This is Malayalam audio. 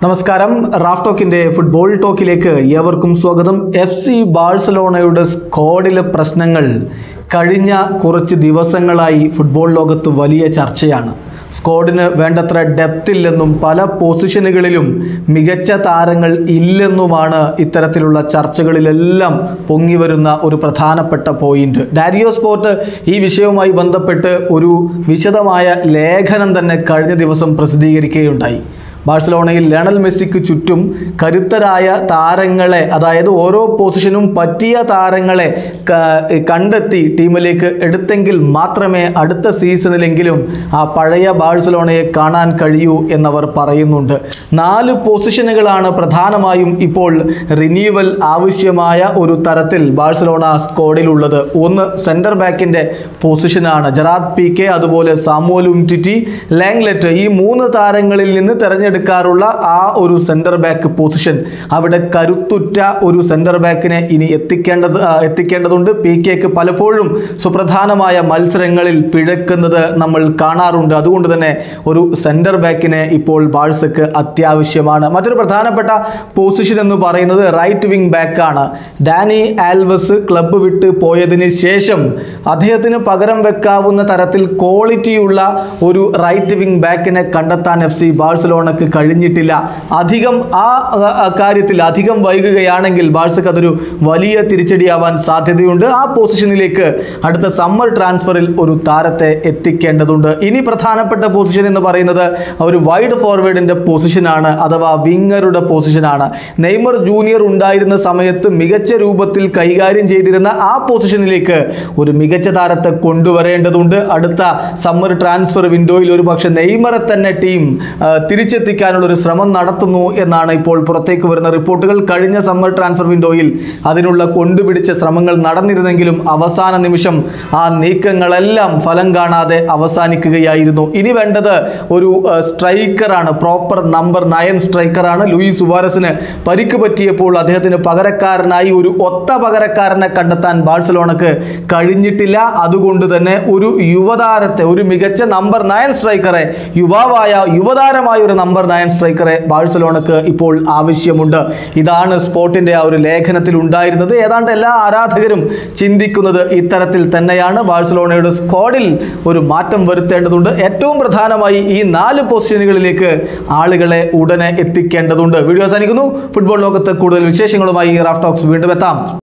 നമസ്കാരം റാഫ് ടോക്കിന്റെ ഫുട്ബോൾ ടോക്കിലേക്ക് ഏവർക്കും സ്വാഗതം എഫ് സി ബാഴ്സലോണയുടെ സ്ക്വാഡിലെ പ്രശ്നങ്ങൾ കഴിഞ്ഞ കുറച്ച് ദിവസങ്ങളായി ഫുട്ബോൾ ലോകത്ത് വലിയ ചർച്ചയാണ് സ്ക്വാഡിന് വേണ്ടത്ര ഡെപ്ത് ഇല്ലെന്നും പല പൊസിഷനുകളിലും മികച്ച താരങ്ങൾ ഇല്ലെന്നുമാണ് ഇത്തരത്തിലുള്ള ചർച്ചകളിലെല്ലാം പൊങ്ങി വരുന്ന ഒരു പ്രധാനപ്പെട്ട പോയിന്റ് ഡാരിയോ സ്പോർട്ട് ഈ വിഷയവുമായി ബന്ധപ്പെട്ട് ഒരു വിശദമായ ലേഖനം തന്നെ കഴിഞ്ഞ ദിവസം പ്രസിദ്ധീകരിക്കുകയുണ്ടായി ബാഴ്സലോണയിൽ ലയണൽ മെസ്സിക്ക് ചുറ്റും കരുത്തരായ താരങ്ങളെ അതായത് ഓരോ പൊസിഷനും പറ്റിയ താരങ്ങളെ ക- കണ്ടെത്തി ടീമിലേക്ക് എടുത്തെങ്കിൽ മാത്രമേ അടുത്ത സീസണിലെങ്കിലും ആ പഴയ ബാഴ്സലോണയെ കാണാൻ കഴിയൂ എന്നവർ പറയുന്നുണ്ട് നാല് പൊസിഷനുകളാണ് പ്രധാനമായും ഇപ്പോൾ റിന്യൂവൽ ആവശ്യമായ ഒരു തരത്തിൽ ബാഴ്സലോണ സ്ക്വാഡിലുള്ളത് ഒന്ന് സെൻറ്റർ ബാക്കിൻ്റെ പൊസിഷനാണ് ജറാദ് പി കെ അതുപോലെ സാമുവൽ ഉംറ്റിറ്റി ലാങ്ലെറ്റ് ഈ മൂന്ന് താരങ്ങളിൽ നിന്ന് തിരഞ്ഞെടുക്കാറുള്ള ആ ഒരു സെൻറ്റർ ബാക്ക് പൊസിഷൻ അവിടെ കരുത്തുറ്റ ഒരു സെൻറ്റർ ബാക്കിനെ ഇനി എത്തിക്കേണ്ടത് ആ, എത്തിക്കേണ്ടതുണ്ട് പി കെക്ക് പലപ്പോഴും സുപ്രധാനമായ മത്സരങ്ങളിൽ പിഴക്കുന്നത് നമ്മൾ കാണാറുണ്ട് അതുകൊണ്ട് തന്നെ ഒരു സെൻറ്റർ ബാക്കിനെ ഇപ്പോൾ ബാഴ്സക്ക് അത്യാവശ്യമാണ് മറ്റൊരു പ്രധാനപ്പെട്ട പൊസിഷൻ എന്ന് പറയുന്നത് റൈറ്റ് വിങ് ബാക്കാണ് ഡാനി ആൽവസ് ക്ലബ്ബ് വിട്ട് പോയതിന് ശേഷം അദ്ദേഹത്തിന് പകരം വെക്കാവുന്ന തരത്തിൽ ക്വാളിറ്റിയുള്ള ഒരു റൈറ്റ് വിങ് ബാക്കിനെ കണ്ടെത്താൻ എഫ് സി ബാഴ്സലോണക്ക് കഴിഞ്ഞിട്ടില്ല അധികം ആ ആ, കാര്യത്തിൽ അധികം വൈകുകയാണെങ്കിൽ ബാഴ്സക്ക് അതൊരു വലിയ തിരിച്ചടിയാവാൻ സാധ്യതയുണ്ട് ആ പൊസിഷനിലേക്ക് അടുത്ത സമ്മർ ട്രാൻസ്ഫറിൽ ഒരു താരത്തെ എത്തിക്കേണ്ടതുണ്ട് ഇനി പ്രധാനപ്പെട്ട പൊസിഷൻ എന്ന് പറയുന്നത് ഒരു വൈഡ് ഫോർവേഡിന്റെ പൊസിഷനാണ് അഥവാ വിങ്ങറുടെ പൊസിഷനാണ് നെയ്മർ ജൂനിയർ ഉണ്ടായിരുന്ന സമയത്ത് മികച്ച രൂപത്തിൽ കൈകാര്യം ചെയ്തിരുന്ന ആ പൊസിഷനിലേക്ക് ഒരു മികച്ച താരത്തെ കൊണ്ടുവരേണ്ടതുണ്ട് അടുത്ത സമ്മർ ട്രാൻസ്ഫർ വിൻഡോയിൽ ഒരു പക്ഷേ നെയ്മറെ തന്നെ ടീം ആ, തിരിച്ചെത്തിക്കാനുള്ള ഒരു ശ്രമം നടത്തുന്നു എന്നാണ് ഇപ്പോൾ പുറത്തേക്ക് വരുന്ന റിപ്പോർട്ടുകൾ കഴിഞ്ഞ സമ്മർ ട്രാൻസ്ഫർ വിൻഡോയിൽ അതിനുള്ള കൊണ്ടുപിടിച്ച ശ്രമങ്ങൾ നടന്നിരുന്നെങ്കിലും അവസാന നിമിഷം ആ നീക്കങ്ങളെല്ലാം ഫലം കാണാതെ അവസാനിക്കുകയായിരുന്നു ഇനി വേണ്ടത് ഒരു ആ, സ്ട്രൈക്കറാണ് പ്രോപ്പർ നമ്പർ നയൻ സ്ട്രൈക്കറാണ് ലൂയിസ് സുവാരസിന് പരിക്ക് പറ്റിയപ്പോൾ അദ്ദേഹത്തിന് പകരക്കാരനായി ഒരു ഒത്ത പകരക്കാരനെ കണ്ടെത്താൻ ബാഴ്സലോണക്ക് കഴിഞ്ഞിട്ടില്ല അതുകൊണ്ട് തന്നെ ഒരു യുവതാരത്തെ ഒരു മികച്ച നമ്പർ നയൻ സ്ട്രൈക്കറെ യുവാവായ യുവതാരമായ ഒരു നമ്പർ നയൻ സ്ട്രൈക്കറെ ബാഴ്സലോണക്ക് ഇപ്പോൾ ആവശ്യമുണ്ട് ഇതാണ് സ്പോർട്ടിന്റെ ആ ഒരു ലേഖനത്തിൽ ഉണ്ടായിരുന്നത് ഏതാണ്ട് എല്ലാ ആരാധകരും ചിന്തിക്കുന്നത് ഇത്തരത്തിൽ തന്നെയാണ് ബാഴ്സലോണയുടെ സ്ക്വാഡിൽ ഒരു മാറ്റം വരുത്തേണ്ടതുണ്ട് ഏറ്റവും പ്രധാനമായി ഈ നാല് പൊസിഷനുകളിലേക്ക് ആളുകളെ ഉടനെ എത്തിക്കേണ്ടതുണ്ട് വീഡിയോ അവസാനിക്കുന്നു ഫുട്ബോൾ ലോകത്ത് കൂടുതൽ വിശേഷങ്ങളുമായി റാഫ് ടോക്സ് വീണ്ടും എത്താം